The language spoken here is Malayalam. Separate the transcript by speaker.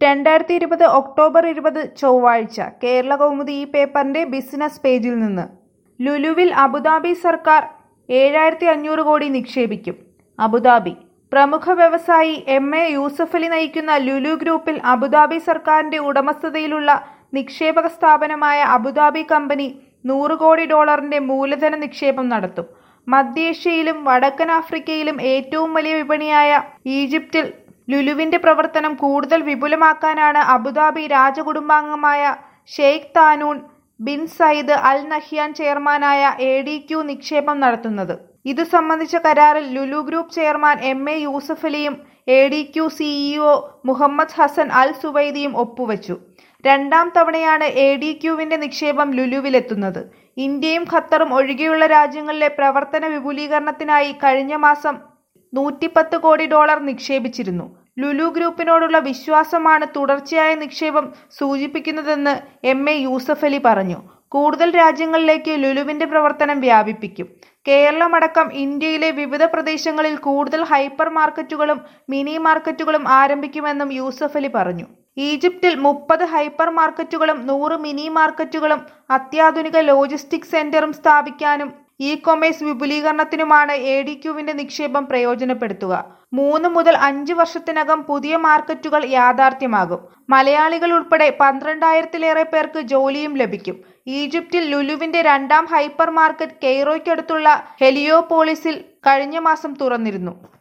Speaker 1: രണ്ടായിരത്തി ഇരുപത് ഒക്ടോബർ ഇരുപത് ചൊവ്വാഴ്ച കേരള കൗമുദി ഈ പേപ്പറിന്റെ ബിസിനസ് പേജിൽ നിന്ന് ലുലുവിൽ അബുദാബി സർക്കാർ ഏഴായിരത്തി അഞ്ഞൂറ് കോടി നിക്ഷേപിക്കും അബുദാബി പ്രമുഖ വ്യവസായി എം എ യൂസഫലി നയിക്കുന്ന ലുലു ഗ്രൂപ്പിൽ അബുദാബി സർക്കാരിന്റെ ഉടമസ്ഥതയിലുള്ള നിക്ഷേപക സ്ഥാപനമായ അബുദാബി കമ്പനി നൂറ് കോടി ഡോളറിന്റെ മൂലധന നിക്ഷേപം നടത്തും മധ്യേഷ്യയിലും വടക്കൻ ആഫ്രിക്കയിലും ഏറ്റവും വലിയ വിപണിയായ ഈജിപ്തിൽ ലുലുവിന്റെ പ്രവർത്തനം കൂടുതൽ വിപുലമാക്കാനാണ് അബുദാബി രാജകുടുംബാംഗമായ Sheikh Tahnoun bin Zayed Al Nahyan ചെയർമാനായ എ ഡി ക്യു നിക്ഷേപം നടത്തുന്നത് ഇതു സംബന്ധിച്ച കരാറിൽ Lulu group chairman M A യൂസഫലിയും A D Q CEO Mohammed Hassan Al സുവൈദിയും ഒപ്പുവച്ചു രണ്ടാം തവണയാണ് എ ഡി ക്യുവിന്റെ നിക്ഷേപം ലുലുവിലെത്തുന്നത് ഇന്ത്യയും ഖത്തറും ഒഴികെയുള്ള രാജ്യങ്ങളിലെ പ്രവർത്തന വിപുലീകരണത്തിനായി കഴിഞ്ഞ മാസം നൂറ്റിപ്പത്ത് കോടി ഡോളർ നിക്ഷേപിച്ചിരുന്നു ലുലു ഗ്രൂപ്പിനോടുള്ള വിശ്വാസമാണ് തുടർച്ചയായ നിക്ഷേപം സൂചിപ്പിക്കുന്നതെന്ന് എം എ യൂസഫലി പറഞ്ഞു കൂടുതൽ രാജ്യങ്ങളിലേക്ക് ലുലുവിന്റെ പ്രവർത്തനം വ്യാപിപ്പിക്കും കേരളമടക്കം ഇന്ത്യയിലെ വിവിധ പ്രദേശങ്ങളിൽ കൂടുതൽ ഹൈപ്പർ മാർക്കറ്റുകളും മിനി മാർക്കറ്റുകളും ആരംഭിക്കുമെന്നും യൂസഫലി പറഞ്ഞു ഈജിപ്തിൽ മുപ്പത് ഹൈപ്പർ മാർക്കറ്റുകളും നൂറ് മിനി മാർക്കറ്റുകളും അത്യാധുനിക ലോജിസ്റ്റിക് സെന്ററും സ്ഥാപിക്കാനും ഇ കൊമേഴ്സ് വിപുലീകരണത്തിനുമാണ് എ ഡി ക്യുവിന്റെ നിക്ഷേപം പ്രയോജനപ്പെടുത്തുക മൂന്ന് മുതൽ അഞ്ച് വർഷത്തിനകം പുതിയ മാർക്കറ്റുകൾ യാഥാർത്ഥ്യമാകും മലയാളികൾ ഉൾപ്പെടെ പന്ത്രണ്ടായിരത്തിലേറെ പേർക്ക് ജോലിയും ലഭിക്കും ഈജിപ്തിൽ ലുലുവിന്റെ രണ്ടാം ഹൈപ്പർ മാർക്കറ്റ് കെയ്റോയ്ക്കടുത്തുള്ള ഹെലിയോപോളിസിൽ കഴിഞ്ഞ മാസം തുറന്നിരുന്നു